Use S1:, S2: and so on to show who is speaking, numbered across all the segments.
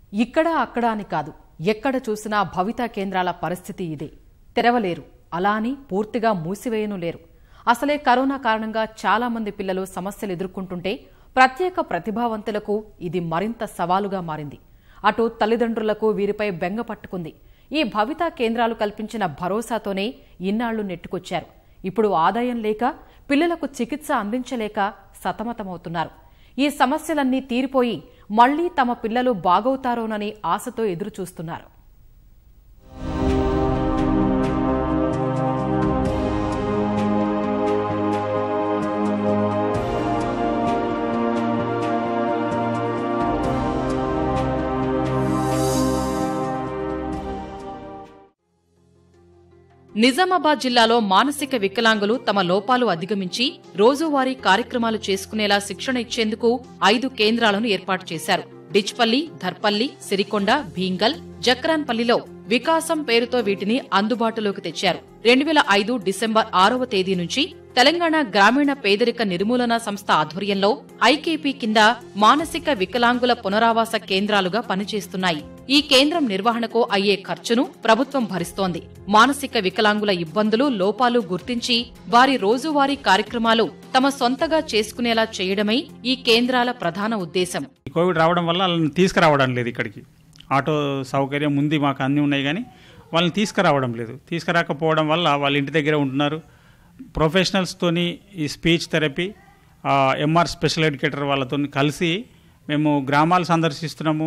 S1: ఇక్కడ అక్కడ అని కాదు ఎక్కడ చూసినా భవితా కేంద్రాల పరిస్థితి ఇదే తెరవలేరు అలా అని పూర్తిగా మూసివేయను లేరు అసలే కరోనా కారణంగా చాలా మంది పిల్లలు సమస్యలు ఎదుర్కొంటుంటే ప్రత్యేక ప్రతిభావంతులకు ఇది మరింత సవాలుగా మారింది అటు తల్లిదండ్రులకు వీరిపై బెంగ పట్టుకుంది ఈ భవితా కేంద్రాలు కల్పించిన భరోసాతోనే ఇన్నాళ్లు నెట్టుకొచ్చారు ఇప్పుడు ఆదాయం లేక పిల్లలకు చికిత్స అందించలేక సతమతమవుతున్నారు ఈ సమస్యలన్నీ తీరిపోయి మళ్లీ తమ పిల్లలు బాగవుతారోనని ఆశతో ఎదురుచూస్తున్నారు నిజామాబాద్ జిల్లాలో మానసిక వికలాంగులు తమ లోపాలు అధిగమించి రోజువారీ కార్యక్రమాలు చేసుకునేలా శిక్షణ ఇచ్చేందుకు ఐదు కేంద్రాలను ఏర్పాటు చేశారు డిచ్పల్లి ధర్పల్లి సిరికొండ భీంగల్ జక్రాన్పల్లిలో వికాసం పేరుతో వీటిని అందుబాటులోకి తెచ్చారు రెండు వేల ఐదు డిసెంబర్ ఆరవ తేదీ నుంచి తెలంగాణ గ్రామీణ పేదరిక నిర్మూలన సంస్థ ఆధ్వర్యంలో ఐకేపీ కింద మానసిక వికలాంగుల పునరావాస కేంద్రాలుగా పనిచేస్తున్నాయి ఈ కేంద్రం నిర్వహణకు అయ్యే ఖర్చును ప్రభుత్వం భరిస్తోంది మానసిక వికలాంగుల ఇబ్బందులు లోపాలు గుర్తించి వారి రోజువారీ కార్యక్రమాలు తమ సొంతగా చేసుకునేలా చేయడమే ఈ కేంద్రాల ప్రధాన ఉద్దేశం
S2: ఈ కోవిడ్ రావడం వల్ల వాళ్ళని తీసుకురావడం లేదు ఇక్కడికి ఆటో సౌకర్యం ఉంది మాకు అన్నీ ఉన్నాయి కానీ వాళ్ళని తీసుకురావడం లేదు తీసుకురాకపోవడం వల్ల వాళ్ళ ఇంటి దగ్గర ఉంటున్నారు ప్రొఫెషనల్స్తోని ఈ speech therapy MR special educator వాళ్ళతో కలిసి మేము గ్రామాలు సందర్శిస్తున్నాము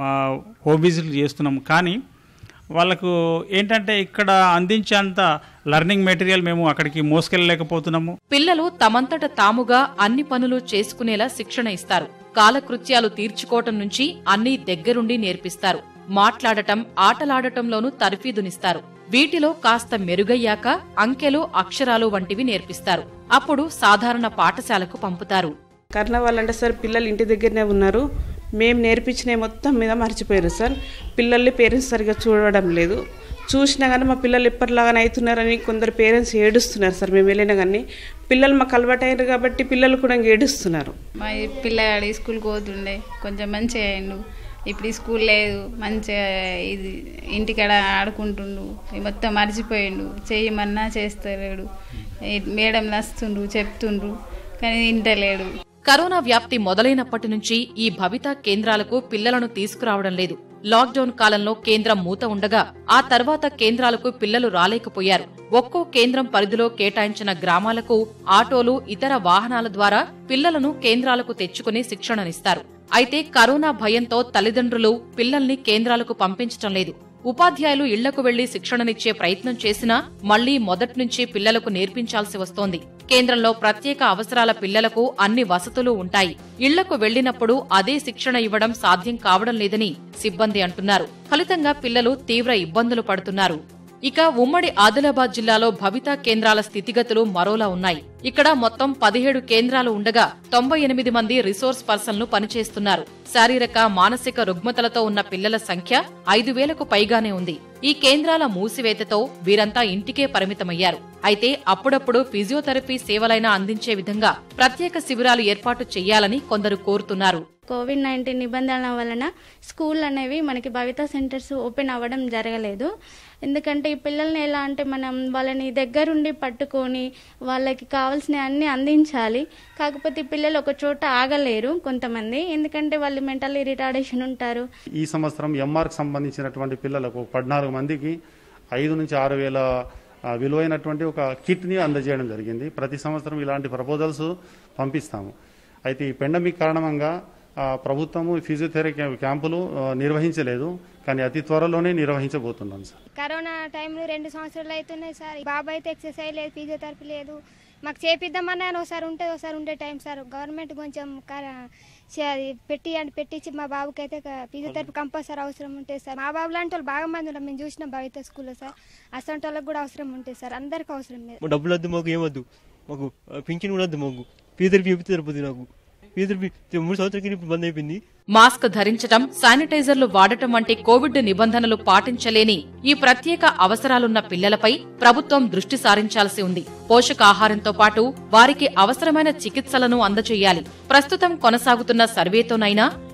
S2: ఓబీసీలు చేస్తున్నాము కానీ వాళ్ళకు ఏంటంటే ఇక్కడ అందించేంత లర్నింగ్ మెటీరియల్ మేము అక్కడికి మోసుకెళ్ళలేకపోతున్నాము
S1: పిల్లలు తమంతట తాముగా అన్ని పనులు చేసుకునేలా శిక్షణ ఇస్తారు కాలకృత్యాలు తీర్చుకోవటం నుంచి అన్నీ దగ్గరుండి నేర్పిస్తారు మాట్లాడటం ఆటలాడటంలోనూ తర్ఫీదునిస్తారు వీటిలో కాస్త మెరుగయ్యాక అంకెలు అక్షరాలు వంటివి నేర్పిస్తారు అప్పుడు సాధారణ పాఠశాలకు పంపుతారు
S3: కరోనా వాళ్ళంటే సార్ పిల్లలు ఇంటి దగ్గరనే ఉన్నారు మేము నేర్పించినవి మొత్తం మీద మర్చిపోయారు సార్ పిల్లల్ని పేరెంట్స్ సరిగా చూడడం లేదు చూసినా కానీ మా పిల్లలు ఎప్పటిలాగానే అవుతున్నారని కొందరు పేరెంట్స్ ఏడుస్తున్నారు సార్ మేము వెళ్ళినా కానీ పిల్లలు మాకు అలవాటయ్యారు కాబట్టి పిల్లలు కూడా ఏడుస్తున్నారు
S4: మా ఈ పిల్లగాడు ఈ స్కూల్కి పోతుండే కొంచెం మంచిగా అయ్యిండు ఇప్పుడు ఈ స్కూల్ లేదు మంచిగా ఇది ఇంటికాడ ఆడుకుంటుండు ఈ మొత్తం మర్చిపోయిండు చేయమన్నా చేస్తలేడు ఈ మేడం వస్తుండ్రు చెప్తుండ్రు కానీ వింటలేడు
S1: కరోనా వ్యాప్తి మొదలైనప్పటి నుంచి ఈ భవితా కేంద్రాలకు పిల్లలను తీసుకురావడం లేదు లాక్డౌన్ కాలంలో కేంద్రం మూత ఉండగా ఆ తర్వాత కేంద్రాలకు పిల్లలు రాలేకపోయారు ఒక్కో కేంద్రం పరిధిలో కేటాయించిన గ్రామాలకు ఆటోలు ఇతర వాహనాల ద్వారా పిల్లలను కేంద్రాలకు తెచ్చుకుని శిక్షణనిస్తారు అయితే కరోనా భయంతో తల్లిదండ్రులు పిల్లల్ని కేంద్రాలకు పంపించటం లేదు ఉపాధ్యాయులు ఇళ్లకు వెళ్లి శిక్షణనిచ్చే ప్రయత్నం చేసినా మళ్లీ మొదట్నుంచి పిల్లలకు నేర్పించాల్సి వస్తోంది కేంద్రంలో ప్రత్యేక అవసరాల పిల్లలకు అన్ని వసతులు ఉంటాయి ఇళ్లకు వెళ్లినప్పుడు అదే శిక్షణ ఇవ్వడం సాధ్యం కావడం లేదని సిబ్బంది అంటున్నారు ఫలితంగా పిల్లలు తీవ్ర ఇబ్బందులు పడుతున్నారు ఇక ఉమ్మడి ఆదిలాబాద్ జిల్లాలో భవితా కేంద్రాల స్థితిగతులు మరోలా ఉన్నాయి ఇక్కడ మొత్తం పదిహేడు కేంద్రాలు ఉండగా తొంభై ఎనిమిది మంది రిసోర్స్ పర్సన్లు పనిచేస్తున్నారు శారీరక మానసిక రుగ్మతలతో ఉన్న పిల్లల సంఖ్య ఐదు వేలకు పైగానే ఉంది ఈ కేంద్రాల మూసివేతతో వీరంతా ఇంటికే పరిమితమయ్యారు అయితే అప్పుడప్పుడు ఫిజియోథెరపీ సేవలైనా అందించే విధంగా ప్రత్యేక శిబిరాలు ఏర్పాటు చేయాలని కొందరు కోరుతున్నారు
S5: కోవిడ్ నైన్టీన్ నిబంధనల వలన స్కూల్ అనేవి మనకి భవిత సెంటర్స్ ఓపెన్ అవ్వడం జరగలేదు ఎందుకంటే ఈ పిల్లల్ని ఎలా అంటే మనం వాళ్ళని దగ్గరుండి పట్టుకొని వాళ్ళకి కావాల్సిన అన్ని అందించాలి కాకపోతే ఈ పిల్లలు ఒక చోట ఆగలేరు కొంతమంది ఎందుకంటే వాళ్ళు మెంటల్ రిటార్డేషన్ ఉంటారు
S6: ఈ సంవత్సరం ఎంఆర్కి సంబంధించినటువంటి పిల్లలకు పద్నాలుగు మందికి ఐదు నుంచి ఆరు వేల ఆ, విలువైనటువంటి ఒక కిట్ని అందజేయడం జరిగింది ప్రతి సంవత్సరం ఇలాంటి ప్రపోజల్స్ పంపిస్తాము అయితే ఈ పెండమిక్ కారణంగా ఆ, ప్రభుత్వము ఫిజియోథెరపీ క్యాంపులు ఆ, నిర్వహించలేదు కానీ అతి త్వరలోనే నిర్వహించబోతున్నాం సార్
S7: కరోనా టైంలో రెండు సంవత్సరాలు అవుతున్నాయి సార్ బాబు అయితే ఎక్సర్సైజ్ లేదు ఫిజియోథెరపీ లేదు మాకు చేపిద్దామన్నా ఆయన ఒకసారి ఉంటే ఒకసారి ఉండే టైం సార్ గవర్నమెంట్ కొంచెం కర- చే- అది పెట్టి అని పెట్టించి మా బాబుకి అయితే ఫిజియోథెరపీ కంపల్సరీ అవసరం ఉంటుంది సార్ మా బాబు లాంటి వాళ్ళు బాగా మంది ఉన్నారు మేము చూసినాం భవిత స్కూల్లో సార్ అసలు వాళ్ళకి కూడా అవసరం ఉంటుంది సార్ అందరికీ అవసరం లేదు
S8: మా డబ్బులు వద్దు మాకు ఏమొద్దు మాకు ఆ, పింఛన్ కూడా వద్దు మాకు ఫీజర్ చెప్తే సరిపోతుంది నాకు ఫీజర్ మూడు సంవత్సరాలకి ఇప్పుడు బంద్ అయిపోయింది
S1: మాస్క్ ధరించటం శానిటైజర్లు వాడటం వంటి కోవిడ్ నిబంధనలు పాటించలేని ఈ ప్రత్యేక అవసరాలున్న పిల్లలపై ప్రభుత్వం దృష్టి సారించాల్సి ఉంది పోషకాహారంతో పాటు వారికి అవసరమైన చికిత్సలను అందజేయాలి ప్రస్తుతం కొనసాగుతున్న సర్వేతోనైనా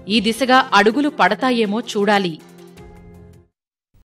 S1: ఈ దిశగా అడుగులు పడతాయేమో చూడాలి